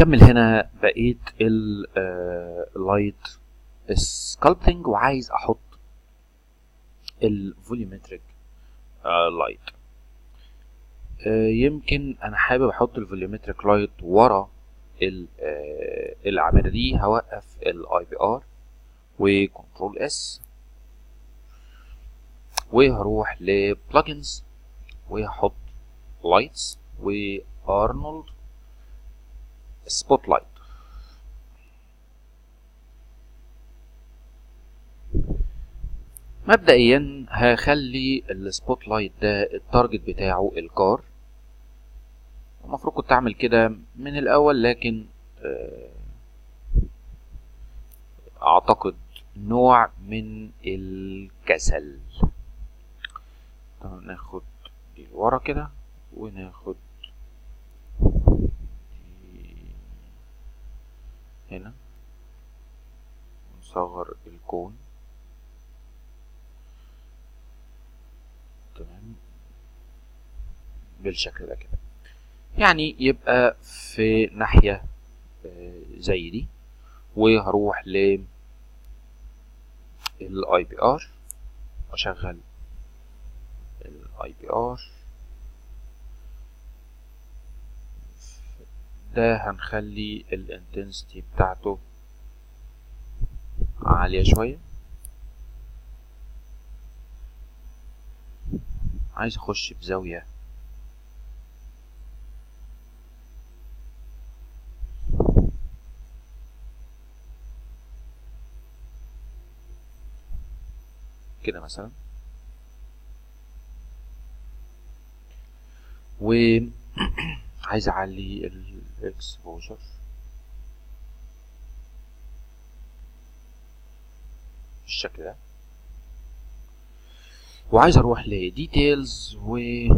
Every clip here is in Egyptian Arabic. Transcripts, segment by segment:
نكمل هنا بقيه اللايت سكالبتنج وعايز احط الفوليومتريك لايت يمكن انا حابب احط الفوليومتريك لايت ورا الاعمده دي هوقف الاي بي ار وكنترول اس وهروح لبلجنز وهحط لايتس وارنولد سبوت لايت مبدئيا هخلي السبوت لايت ده التارجت بتاعه الكار المفروض كنت اعمل كده من الاول لكن اعتقد نوع من الكسل طب ناخد دي لورا كده وناخد دي هنا ونصغر الكون تمام بالشكل ده كده يعني يبقى في ناحية زي دي وهروح ل الاي بي ار واشغل الاي بي ار ده هنخلي الانتنسيتي بتاعته عالية شوية عايز اخش بزاوية كده مثلا و عايز اعلي الاكسبوجر بالشكل ده وعايز اروح لديتيلز و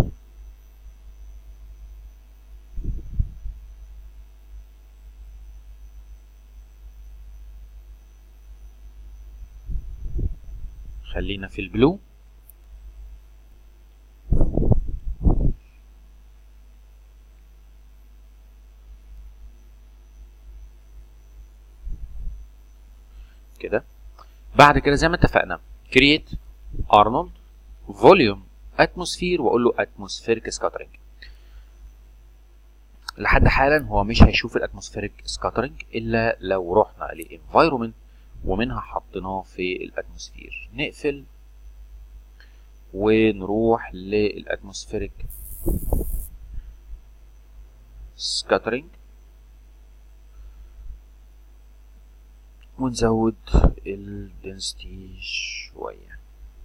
خلينا في البلو كده بعد كده زي ما اتفقنا كرييت ارنولد فوليوم اتموسفير واقول له اتموسفيريك سكاترنج لحد حالا هو مش هيشوف الاتموسفيريك سكاترنج الا لو رحنا لانفايرومنت ومنها حطيناه في الاتموسفير نقفل ونروح للاتموسفيريك سكاترنج ونزود الدنسيتي شويه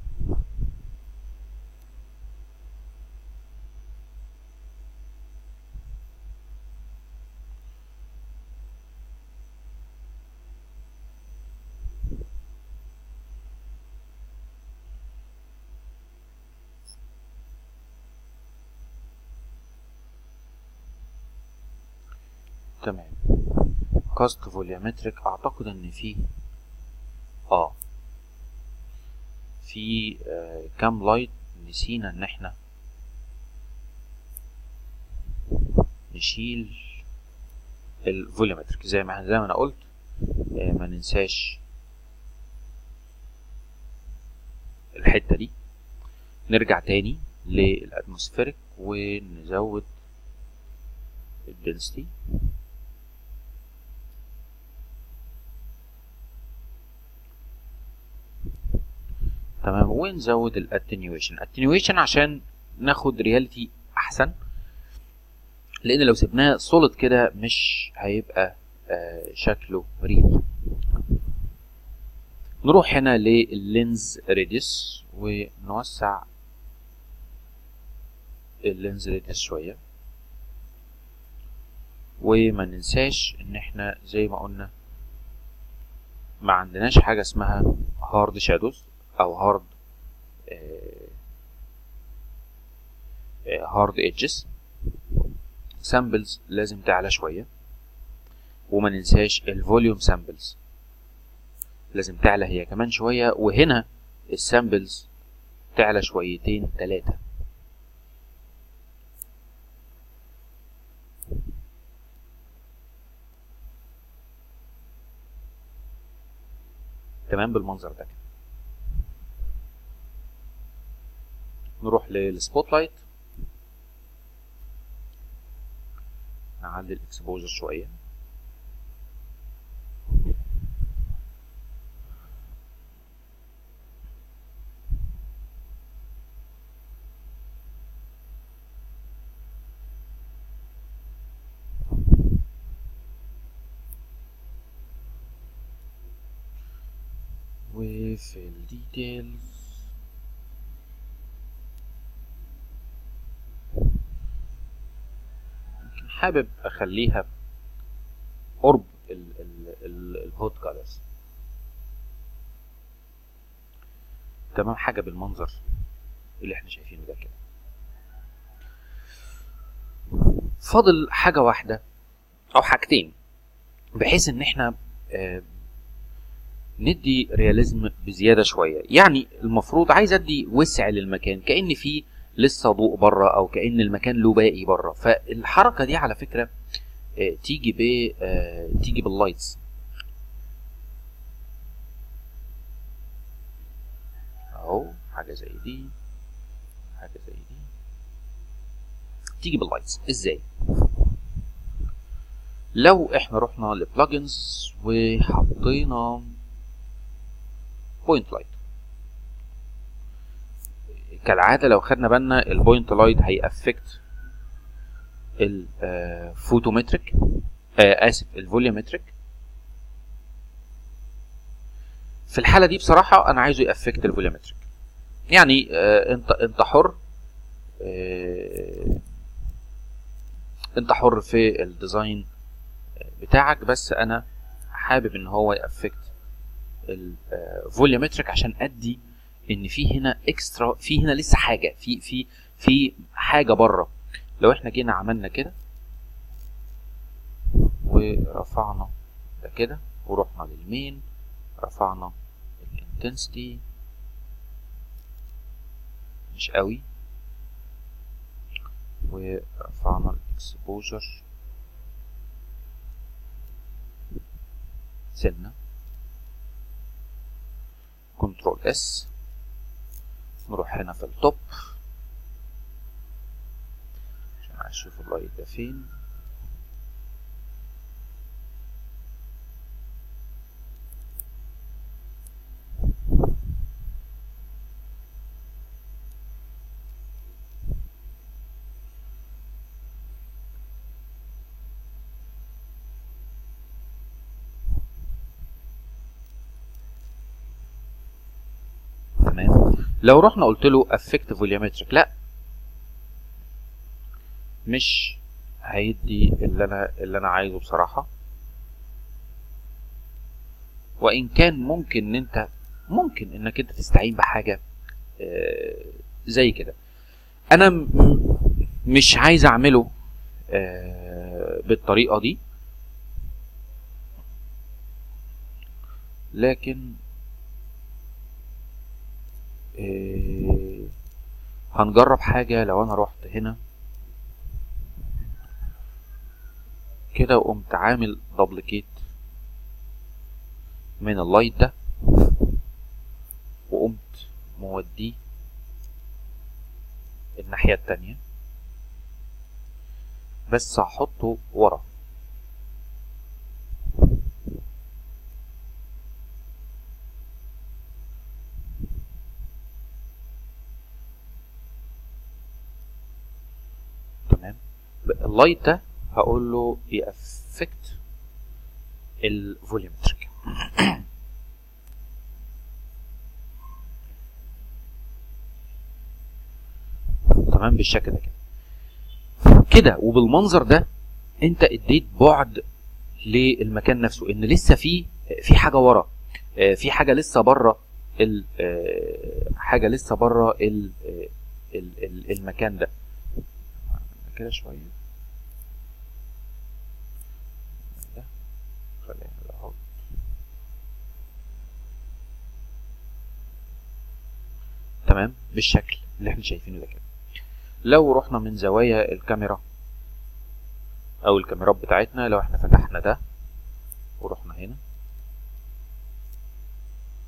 تمام كاست فوليومتريك اعتقد ان في اه في آه كام لايت نسينا ان احنا نشيل الفوليومتريك زي ما زي ما انا قلت آه ما ننساش الحته دي نرجع تاني للاتموسفيريك ونزود الدنسيتي تمام ونزود الاتنيويشن اتنيويشن عشان ناخد رياليتي احسن لان لو سيبناه سوليد كده مش هيبقى آه شكله ريل نروح هنا لللينز ريديوس ونوسع اللينز ريديوس شويه وما ننساش ان احنا زي ما قلنا ما عندناش حاجه اسمها هارد شادوز او هارد هارد ايدجز سامبلز لازم تعلى شويه وما ننساش الفوليوم سامبلز لازم تعلى هي كمان شويه وهنا السامبلز تعلى شويتين ثلاثه تمام بالمنظر ده كده نروح للسبوت لايت نعلي الاكسبوجر شويه وفي الديتيلز يمكن حابب اخليها قرب الهوت كالرز تمام حاجه بالمنظر اللي احنا شايفينه ده كده فاضل حاجه واحده او حاجتين بحيث ان احنا آه ندي رياليزم بزياده شويه يعني المفروض عايز ادي وسع للمكان كان في لسه ضوء بره او كان المكان له باقي بره فالحركه دي على فكره آه تيجي ب آه تيجي باللايتس اهو حاجه زي دي حاجه زي دي تيجي باللايتس ازاي لو احنا رحنا لبلجنز وحطينا بوينت لايت كالعاده لو خدنا بالنا البوينت لايت هيأفكت الفوتومتريك آه اسف الفوليومتريك في الحاله دي بصراحه انا عايزه يأفكت الفوليومتريك يعني آه انت انت حر آه انت حر في الديزاين بتاعك بس انا حابب ان هو يأفكت الفوليومتريك عشان ادي ان في هنا اكسترا في هنا لسه حاجه في في في حاجه بره لو احنا جينا عملنا كده ورفعنا ده كده ورحنا للمين رفعنا الانتنسيتي مش قوي ورفعنا الاكسبوجر سنه كنترول اس نروح هنا في التوب عشان عايز اشوف اللايت ده فين تمام لو رحنا قلت له افكت فوليومتريك لا مش هيدي اللي انا اللي انا عايزه بصراحه وان كان ممكن ان انت ممكن انك انت تستعين بحاجه آه زي كده انا م- مش عايز اعمله آه بالطريقه دي لكن آه، هنجرب حاجة لو أنا رحت هنا كده وقمت عامل دبليكيت من اللايت ده وقمت موديه الناحية التانية بس هحطه ورا تمام اللايت ده هقول له يأفكت الفوليومتريك تمام بالشكل ده كده كده وبالمنظر ده انت اديت بعد للمكان نفسه ان لسه في في حاجه ورا آه، في حاجه لسه بره ال- آه، حاجه لسه بره ال- آه، ال- ال- المكان ده كده شويه ده خلينا نحط تمام بالشكل اللي احنا شايفينه ده كده لو رحنا من زوايا الكاميرا او الكاميرات بتاعتنا لو احنا فتحنا ده ورحنا هنا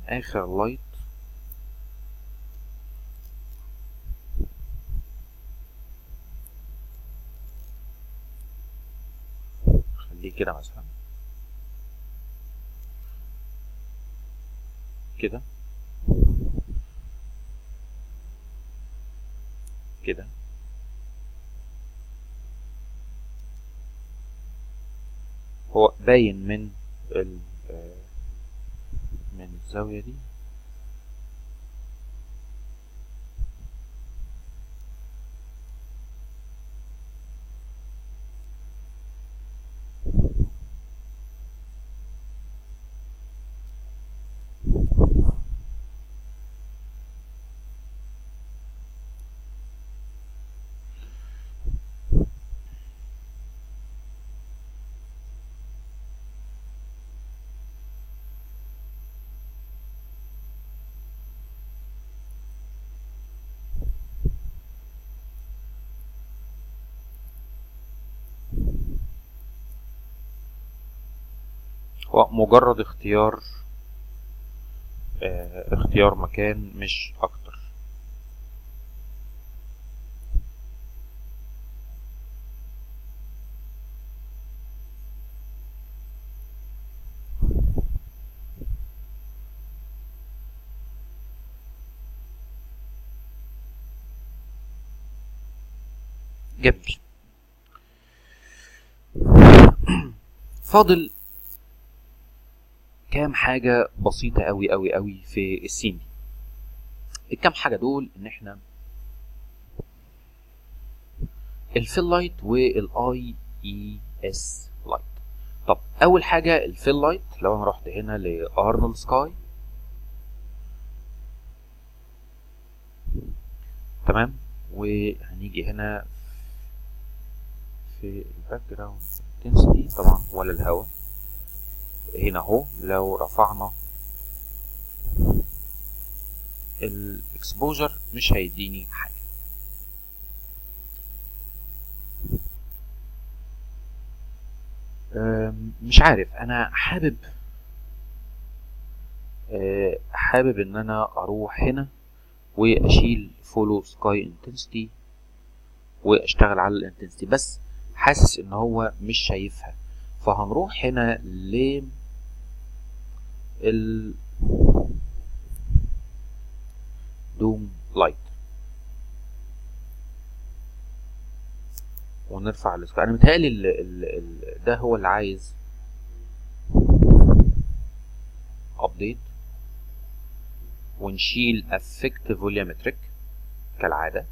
اخر لايت خليه كده مثلا كده كده هو باين من ال آه، من الزاوية دي هو مجرد اختيار آه، اختيار مكان مش اكتر جميل فاضل كام حاجة بسيطة أوي أوي أوي في السين دي الكام حاجة دول إن إحنا الفيل لايت والاي اي اس لايت طب أول حاجة الفيل لايت لو أنا رحت هنا لأرنولد سكاي تمام وهنيجي هنا في الباك جراوند intensity طبعا ولا الهواء هنا اهو لو رفعنا الاكسبوجر مش هيديني حاجه أم، مش عارف انا حابب أه، حابب ان انا اروح هنا واشيل فولو سكاي انتنسيتي واشتغل على الانتنسيتي بس حاسس ان هو مش شايفها فهنروح هنا ل ال دوم لايت ونرفع السكاي انا متهيألي ال... ال... ال... ده هو اللي عايز ابديت ونشيل افكت فوليومتريك كالعاده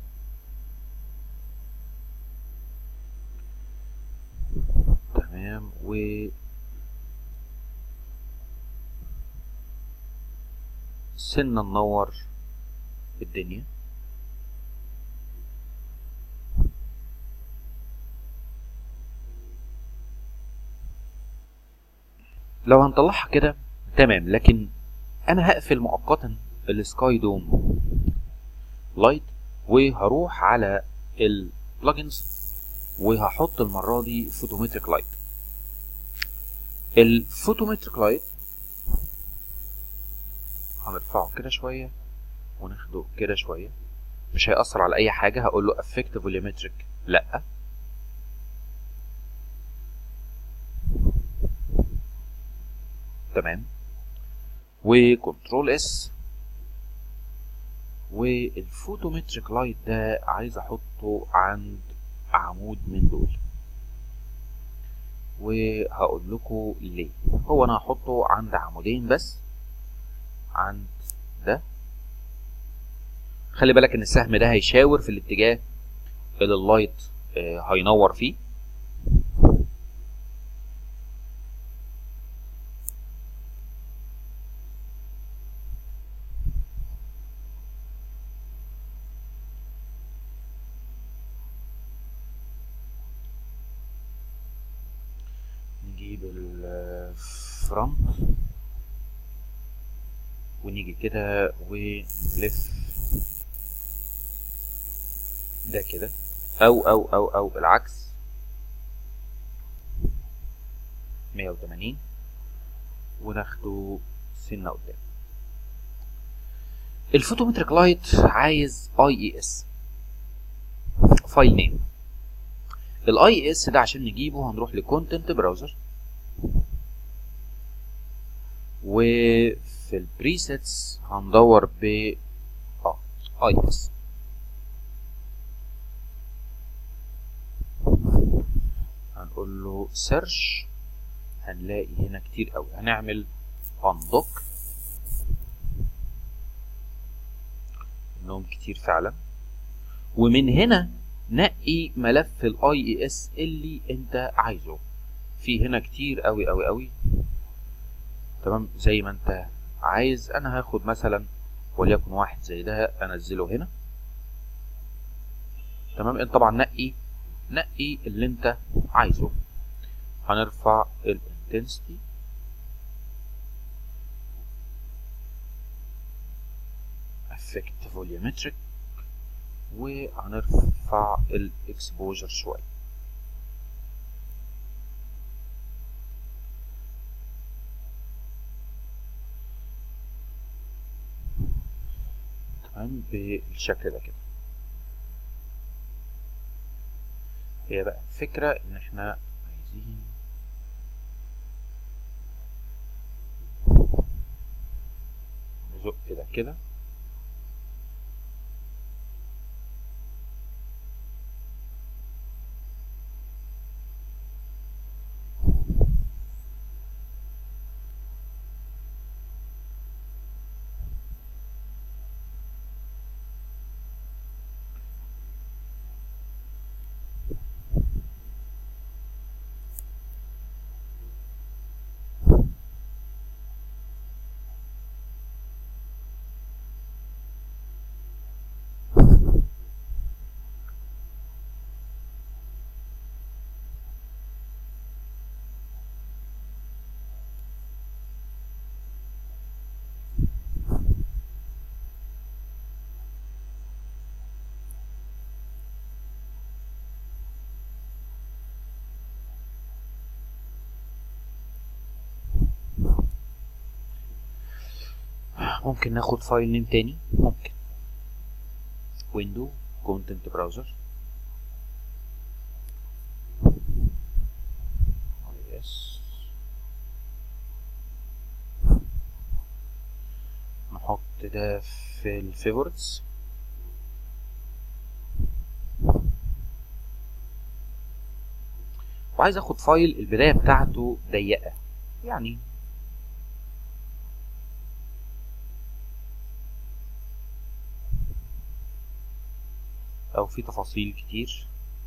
تمام و سنة ننور الدنيا لو هنطلعها كده تمام لكن انا هقفل مؤقتا السكاي دوم لايت وهروح على البلجنز وهحط المرة دي فوتومتريك لايت الفوتومتريك لايت هنرفعه كده شوية وناخده كده شوية مش هيأثر على أي حاجة هقول له افكت فوليومتريك لأ تمام وكنترول اس والفوتومتريك لايت ده عايز احطه عند عمود من دول وهقول لكم ليه هو انا هحطه عند عمودين بس عند ده خلي بالك ان السهم ده هيشاور في الاتجاه اللي اللايت آه، هينور فيه نجيب الفرونت ونيجي كده ونلف ده كده او او او او العكس 180 وناخده سنة قدام الفوتومتريك لايت عايز اي اي اس فايل نيم الاي اس ده عشان نجيبه هنروح لكونتنت براوزر وفي البريسيتس هندور ب اه اي اس هنقول له سيرش هنلاقي هنا كتير قوي هنعمل انلوك انهم كتير فعلا ومن هنا نقي ملف الاي اي اس اللي انت عايزه في هنا كتير قوي قوي قوي تمام زي ما انت عايز انا هاخد مثلا وليكن واحد زي ده انزله هنا تمام انت طبعا نقي نقي اللي انت عايزه هنرفع الانتنسيتي افكت فوليومتريك وهنرفع الاكسبوجر شويه تمام بالشكل ده كده هي بقى الفكرة ان احنا عايزين نزق ده كده ممكن ناخد فايل نيم تاني ممكن ويندو كونتنت براوزر يس نحط ده في الفيفورتس وعايز اخد فايل البدايه بتاعته ضيقه يعني او في تفاصيل كتير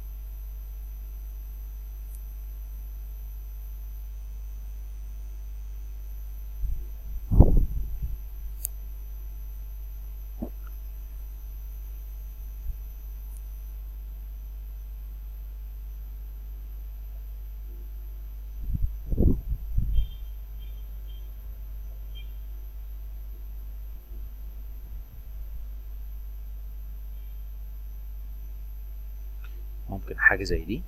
ممكن حاجة زي دي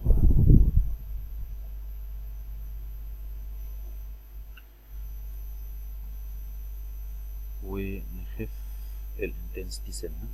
ونخف الانتنسيتي سنة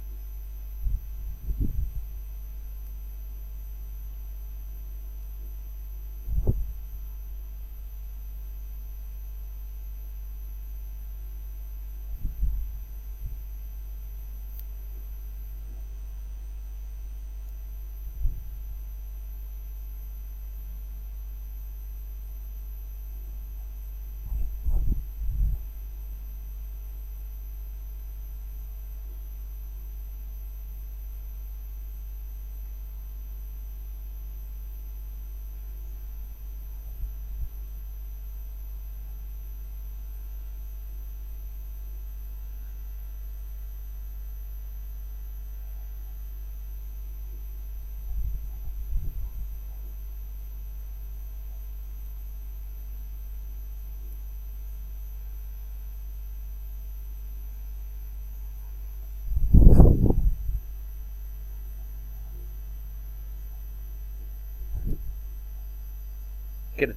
كده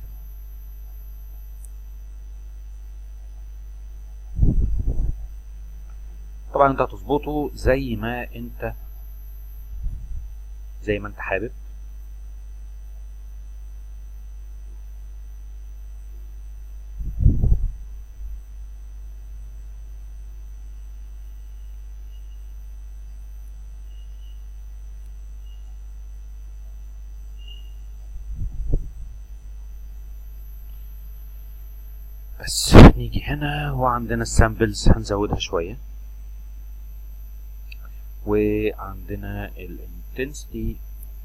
طبعا انت هتظبطه زي ما انت زي ما انت حابب بس نيجي هنا وعندنا السامبلز هنزودها شوية وعندنا الانتنسيتي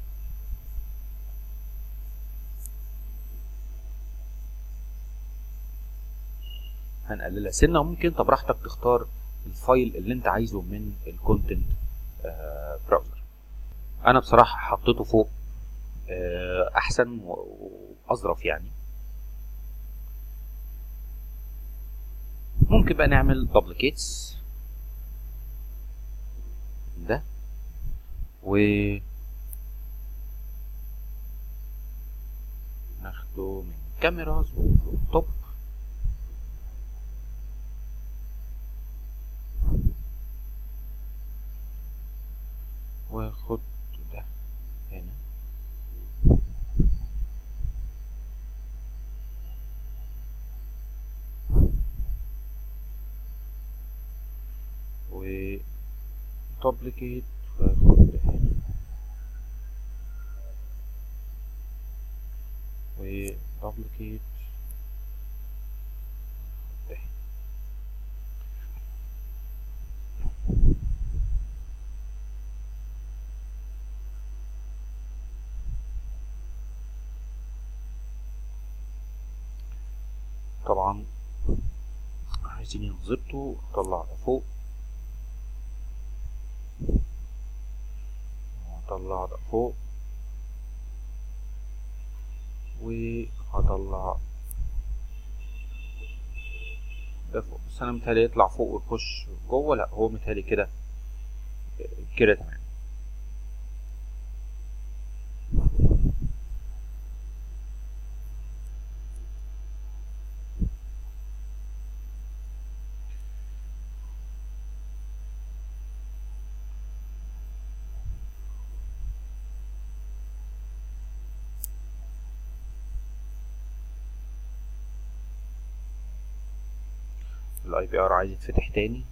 هنقللها سنة وممكن انت براحتك تختار الفايل اللي انت عايزه من الكونتنت براوزر انا بصراحة حطيته فوق آه، احسن واظرف يعني ممكن بقى نعمل دوبليكيتس ده و ناخده من كاميراز وتوب واخد ده هنا و duplicate واخد ده هنا و duplicate ده هنا طبعا عايزين ينظبطوا نطلع ده فوق هطلع ده فوق وهطلع ده فوق بس انا متهيألي يطلع فوق ويخش جوه لا هو متهيألي كده كده تمام الاي بي ار عايز يتفتح تاني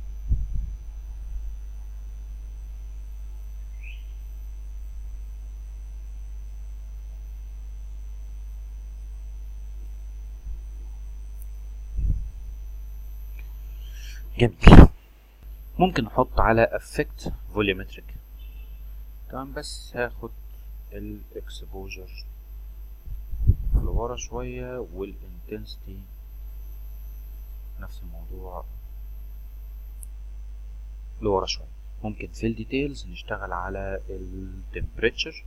جميل ممكن نحط على افكت فوليومتريك تمام بس هاخد الاكسبوجر لورا شوية والانتنسيتي نفس الموضوع لورا شوية ممكن في الديتيلز نشتغل على التمبريتشر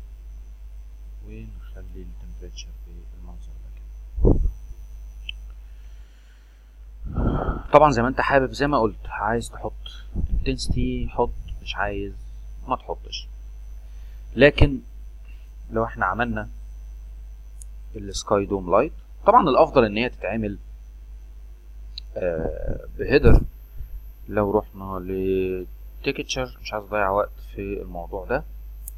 ونخلي التمبريتشر بالمنظر ده كده طبعا زي ما انت حابب زي ما قلت عايز تحط intensity حط مش عايز ما تحطش لكن لو احنا عملنا السكاي دوم لايت طبعا الافضل ان هي تتعمل آه بهيدر لو رحنا لتيكتشر مش عايز اضيع وقت في الموضوع ده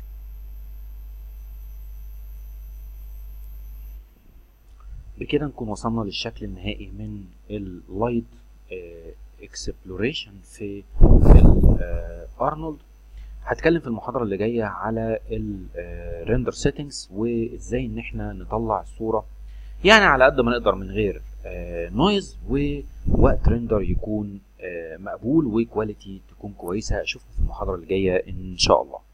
بكده نكون وصلنا للشكل النهائي من اللايت اكسبلوريشن في الارنولد هتكلم في المحاضره اللي جايه على الريندر سيتنجز وازاي ان احنا نطلع الصوره يعني على قد ما نقدر من غير نويز ووقت ريندر يكون مقبول وكواليتي تكون كويسه اشوفكم في المحاضره اللي جايه ان شاء الله